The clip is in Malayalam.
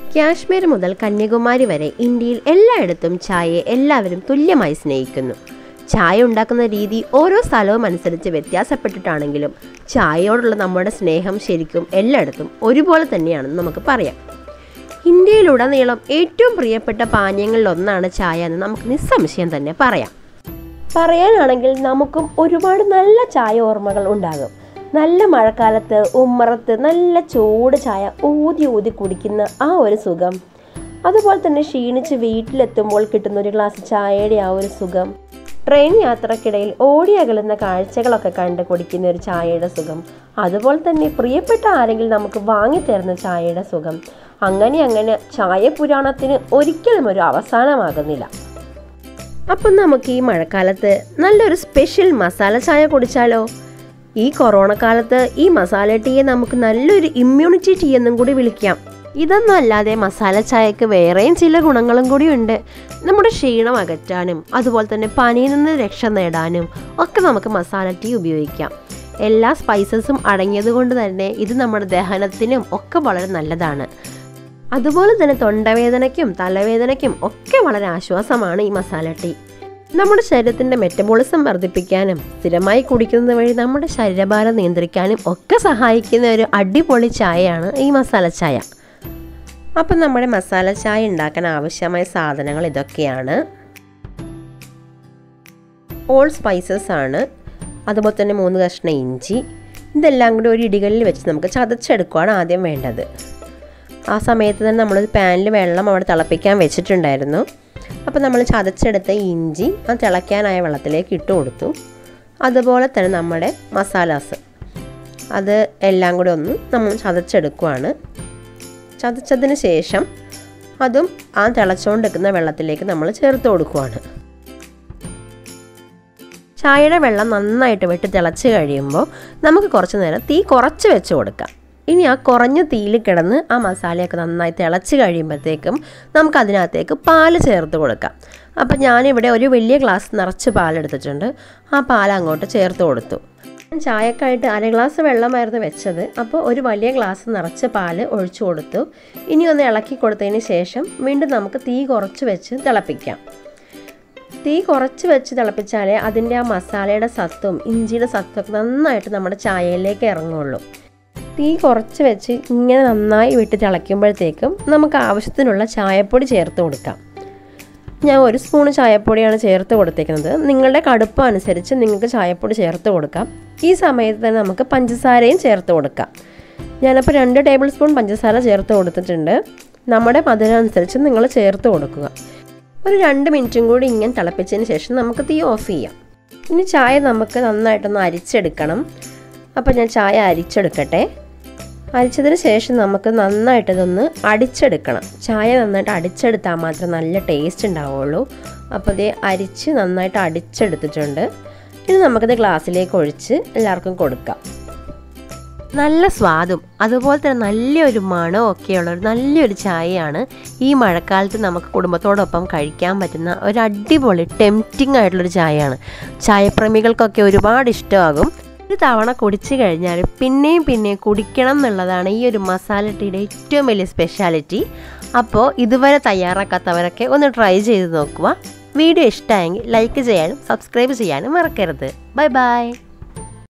കാശ്മീർ മുതൽ കന്യാകുമാരി വരെ ഇന്ത്യയിൽ എല്ലായിടത്തും ചായയെ എല്ലാവരും തുല്യമായി സ്നേഹിക്കുന്നു ചായ ഉണ്ടാക്കുന്ന രീതി ഓരോ സ്ഥലവും അനുസരിച്ച് വ്യത്യാസപ്പെട്ടിട്ടാണെങ്കിലും ചായയോടുള്ള നമ്മുടെ സ്നേഹം ശരിക്കും എല്ലായിടത്തും ഒരുപോലെ തന്നെയാണെന്ന് നമുക്ക് പറയാം ഇന്ത്യയിലുടനീളം ഏറ്റവും പ്രിയപ്പെട്ട പാനീയങ്ങളിൽ ഒന്നാണ് ചായ എന്ന് നമുക്ക് നിസ്സംശയം തന്നെ പറയാം പറയാനാണെങ്കിൽ നമുക്കും ഒരുപാട് നല്ല ചായ ഓർമ്മകൾ ഉണ്ടാകും നല്ല മഴക്കാലത്ത് ഉമ്മറത്ത് നല്ല ചൂട് ചായ ഊതി ഊതി കുടിക്കുന്ന ആ ഒരു സുഖം അതുപോലെ തന്നെ ക്ഷീണിച്ച് വീട്ടിലെത്തുമ്പോൾ കിട്ടുന്ന ഒരു ഗ്ലാസ് ചായയുടെ ആ ഒരു സുഖം ട്രെയിൻ യാത്രക്കിടയിൽ ഓടി അകലുന്ന കാഴ്ചകളൊക്കെ കണ്ട് കുടിക്കുന്ന ഒരു ചായയുടെ സുഖം അതുപോലെ തന്നെ പ്രിയപ്പെട്ട ആരെങ്കിലും നമുക്ക് വാങ്ങിത്തരുന്ന ചായയുടെ സുഖം അങ്ങനെ അങ്ങനെ ചായ പുരാണത്തിന് ഒരിക്കലും ഒരു അവസാനമാകുന്നില്ല അപ്പം നമുക്ക് ഈ മഴക്കാലത്ത് നല്ലൊരു സ്പെഷ്യൽ മസാല ചായ കുടിച്ചാലോ ഈ കൊറോണ കാലത്ത് ഈ മസാല ടീയെ നമുക്ക് നല്ലൊരു ഇമ്മ്യൂണിറ്റി ടീ എന്നും കൂടി വിളിക്കാം ഇതൊന്നും അല്ലാതെ മസാല ചായക്ക് വേറെയും ചില ഗുണങ്ങളും കൂടിയുണ്ട് നമ്മുടെ ക്ഷീണം അകറ്റാനും അതുപോലെ തന്നെ പനിയിൽ നിന്ന് രക്ഷ നേടാനും ഒക്കെ നമുക്ക് മസാല ടീ ഉപയോഗിക്കാം എല്ലാ സ്പൈസസും അടങ്ങിയത് കൊണ്ട് തന്നെ ഇത് നമ്മുടെ ദഹനത്തിനും ഒക്കെ വളരെ നല്ലതാണ് അതുപോലെ തന്നെ തൊണ്ടവേദനയ്ക്കും തലവേദനയ്ക്കും ഒക്കെ വളരെ ആശ്വാസമാണ് ഈ മസാല ടീ നമ്മുടെ ശരീരത്തിൻ്റെ മെറ്റബോളിസം വർദ്ധിപ്പിക്കാനും സ്ഥിരമായി കുടിക്കുന്നത് വഴി നമ്മുടെ ശരീരഭാരം നിയന്ത്രിക്കാനും ഒക്കെ സഹായിക്കുന്ന ഒരു അടിപൊളി ചായയാണ് ഈ മസാല ചായ അപ്പം നമ്മുടെ മസാല ചായ ഉണ്ടാക്കാൻ ആവശ്യമായ സാധനങ്ങൾ ഇതൊക്കെയാണ് ഓൾ സ്പൈസസ് ആണ് അതുപോലെ തന്നെ മൂന്ന് കഷ്ണം ഇഞ്ചി ഇതെല്ലാം കൂടി ഒരു ഇടികളിൽ വെച്ച് നമുക്ക് ചതച്ചെടുക്കുകയാണ് ആദ്യം വേണ്ടത് ആ സമയത്ത് തന്നെ നമ്മൾ പാനിൽ വെള്ളം അവിടെ തിളപ്പിക്കാൻ വെച്ചിട്ടുണ്ടായിരുന്നു അപ്പോൾ നമ്മൾ ചതച്ചെടുത്ത ഇഞ്ചി ആ തിളയ്ക്കാനായ വെള്ളത്തിലേക്ക് ഇട്ട് കൊടുത്തു അതുപോലെ തന്നെ നമ്മുടെ മസാലാസ് അത് എല്ലാം കൂടി ഒന്ന് നമ്മൾ ചതച്ചെടുക്കുവാണ് ചതച്ചതിന് ശേഷം അതും ആ തിളച്ചുകൊണ്ടിരിക്കുന്ന വെള്ളത്തിലേക്ക് നമ്മൾ ചേർത്ത് കൊടുക്കുവാണ് ചായയുടെ വെള്ളം നന്നായിട്ട് വെട്ടി തിളച്ച് കഴിയുമ്പോൾ നമുക്ക് കുറച്ച് നേരം തീ കുറച്ച് വെച്ച് കൊടുക്കാം ഇനി ആ കുറഞ്ഞ തീയിൽ കിടന്ന് ആ മസാലയൊക്കെ നന്നായി തിളച്ച് കഴിയുമ്പോഴത്തേക്കും നമുക്ക് അതിനകത്തേക്ക് പാല് ചേർത്ത് കൊടുക്കാം അപ്പം ഞാനിവിടെ ഒരു വലിയ ഗ്ലാസ് നിറച്ച് പാലെടുത്തിട്ടുണ്ട് ആ പാൽ അങ്ങോട്ട് ചേർത്ത് കൊടുത്തു ഞാൻ ചായക്കായിട്ട് അര ഗ്ലാസ് വെള്ളമായിരുന്നു വെച്ചത് അപ്പോൾ ഒരു വലിയ ഗ്ലാസ് നിറച്ച് പാല് ഒഴിച്ചു കൊടുത്തു ഇനി ഒന്ന് ഇളക്കി കൊടുത്തതിന് ശേഷം വീണ്ടും നമുക്ക് തീ കുറച്ച് വെച്ച് തിളപ്പിക്കാം തീ കുറച്ച് വെച്ച് തിളപ്പിച്ചാലേ അതിൻ്റെ ആ മസാലയുടെ സത്തും ഇഞ്ചിയുടെ സത്തും ഒക്കെ നന്നായിട്ട് നമ്മുടെ ചായയിലേക്ക് ഇറങ്ങുള്ളൂ തീ കുറച്ച് വെച്ച് ഇങ്ങനെ നന്നായി വിട്ട് തിളയ്ക്കുമ്പോഴത്തേക്കും നമുക്ക് ആവശ്യത്തിനുള്ള ചായപ്പൊടി ചേർത്ത് കൊടുക്കാം ഞാൻ ഒരു സ്പൂൺ ചായപ്പൊടിയാണ് ചേർത്ത് കൊടുത്തേക്കുന്നത് നിങ്ങളുടെ കടുപ്പം അനുസരിച്ച് നിങ്ങൾക്ക് ചായപ്പൊടി ചേർത്ത് കൊടുക്കാം ഈ സമയത്ത് തന്നെ നമുക്ക് പഞ്ചസാരയും ചേർത്ത് കൊടുക്കാം ഞാനപ്പോൾ രണ്ട് ടേബിൾ സ്പൂൺ പഞ്ചസാര ചേർത്ത് കൊടുത്തിട്ടുണ്ട് നമ്മുടെ മധുരം അനുസരിച്ച് നിങ്ങൾ ചേർത്ത് കൊടുക്കുക ഒരു രണ്ട് മിനിറ്റും കൂടി ഇങ്ങനെ തിളപ്പിച്ചതിന് ശേഷം നമുക്ക് തീ ഓഫ് ചെയ്യാം ഇനി ചായ നമുക്ക് നന്നായിട്ടൊന്ന് അരിച്ചെടുക്കണം അപ്പോൾ ഞാൻ ചായ അരിച്ചെടുക്കട്ടെ അരിച്ചതിന് ശേഷം നമുക്ക് നന്നായിട്ട് ഇതൊന്ന് അടിച്ചെടുക്കണം ചായ നന്നായിട്ട് അടിച്ചെടുത്താൽ മാത്രമേ നല്ല ടേസ്റ്റ് ഉണ്ടാവുള്ളൂ അപ്പോൾ ഇത് അരിച്ച് നന്നായിട്ട് അടിച്ചെടുത്തിട്ടുണ്ട് ഇനി നമുക്കിത് ഗ്ലാസ്സിലേക്ക് ഒഴിച്ച് എല്ലാവർക്കും കൊടുക്കാം നല്ല സ്വാദും അതുപോലെ തന്നെ നല്ലൊരു മണവും ഒക്കെയുള്ള ഒരു നല്ലൊരു ചായയാണ് ഈ മഴക്കാലത്ത് നമുക്ക് കുടുംബത്തോടൊപ്പം കഴിക്കാൻ പറ്റുന്ന ഒരു അടിപൊളി ടെംപ്റ്റിംഗ് ആയിട്ടുള്ളൊരു ചായയാണ് ചായപ്രേമികൾക്കൊക്കെ ഒരുപാട് ഇഷ്ടമാകും ഒരു തവണ കുടിച്ചു കഴിഞ്ഞാൽ പിന്നെയും പിന്നെയും കുടിക്കണം എന്നുള്ളതാണ് ഈ ഒരു മസാല ടീയുടെ ഏറ്റവും വലിയ സ്പെഷ്യാലിറ്റി അപ്പോൾ ഇതുവരെ തയ്യാറാക്കാത്തവരൊക്കെ ഒന്ന് ട്രൈ ചെയ്ത് നോക്കുക വീഡിയോ ഇഷ്ടമായെങ്കിൽ ലൈക്ക് ചെയ്യാനും സബ്സ്ക്രൈബ് ചെയ്യാനും മറക്കരുത് ബൈ ബൈ